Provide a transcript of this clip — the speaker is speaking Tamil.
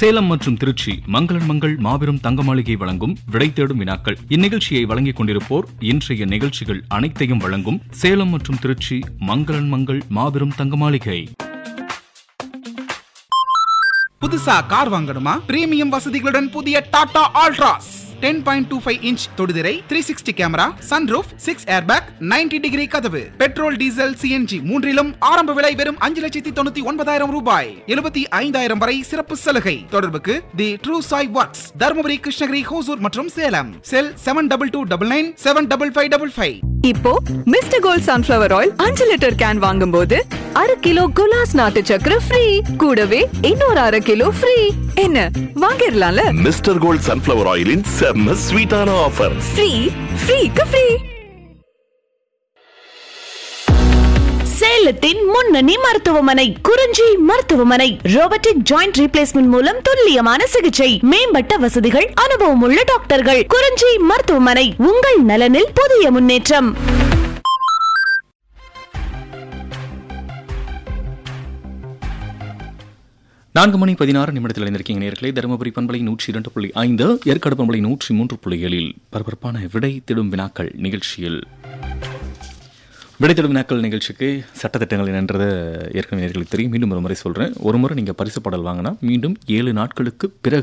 சேலம் மற்றும் திருச்சி மங்களன் மங்கள் மாபெரும் தங்க மாளிகை வழங்கும் விடை தேடும் வினாக்கள் இந்நிகழ்ச்சியை வழங்கிக் கொண்டிருப்போர் இன்றைய நிகழ்ச்சிகள் அனைத்தையும் வழங்கும் சேலம் மற்றும் திருச்சி மங்களன் மங்கள் மாபெரும் தங்க மாளிகை புதுசா கார் வாங்கணுமா பிரீமியம் வசதிகளுடன் புதிய Tata Altroz ten point two five inch தொடுதிரை three sixty camera sunroof six airbag 90 degree கதவு பெட்ரோல் டீசல் சிஎன்ஜி மூன்றிலும் ஆரம்ப விலை வெறும் அஞ்சு லட்சத்தி தொண்ணூத்தி ஒன்பதாயிரம் ரூபாய் எழுபத்தி ஐந்தாயிரம் வரை சிறப்பு சலுகை தொடர்புக்கு the true Sai works Dharmapuri Krishnagiri Hosur மற்றும் Salem cell seven double two double nine seven double five double five இப்போ மிஸ்டர் கோல்ட் சன்ஃபிளவர் ஆயில் அஞ்சு லிட்டர் கேன் வாங்கும்போது அரை கிலோ குலாஸ் நாட்டு சக்கரை ஃப்ரீ கூடவே இன்னொரு அரை கிலோ ஃப்ரீ என்ன வாங்கிடலாம்ல மிஸ்டர் கோல்ட் சன்ஃபிளவர் ஆயிலின் செம்ம ஸ்வீட்டான ஆஃபர் ஃப்ரீ ஃப்ரீக்கு ஃப்ரீ சேலத்தின் முன்னணி மருத்துவமனை குறிஞ்சி மருத்துவமனை ரோபோட்டிக் ஜாயிண்ட் ரீப்ளேஸ்மெண்ட் மூலம் துல்லியமான சிகிச்சை மேம்பட்ட வசதிகள் அனுபவம் உள்ள டாக்டர்கள் குறிஞ்சி மருத்துவமனை உங்கள் நலனில் புதிய முன்னேற்றம் நான்கு மணி பதினாறு நிமிடத்தில் இணைந்திருக்கீங்க நேர்களே தருமபுரி பண்பலை நூற்றி இரண்டு புள்ளி ஐந்து ஏற்காடு பண்பலை நூற்றி மூன்று புள்ளி ஏழில் பரபரப்பான விடை திடும் வினாக்கள் நிகழ்ச்சியில் விடை திடும் வினாக்கள் நிகழ்ச்சிக்கு சட்டத்திட்டங்கள் என்னன்றது ஏற்கனவே நேர்களுக்கு தெரியும் மீண்டும் ஒரு முறை சொல்கிறேன் ஒரு முறை நீங்கள் பரிசு பாடல் வாங்கினா மீண்டும் ஏழு நாட்களுக்கு பிறகு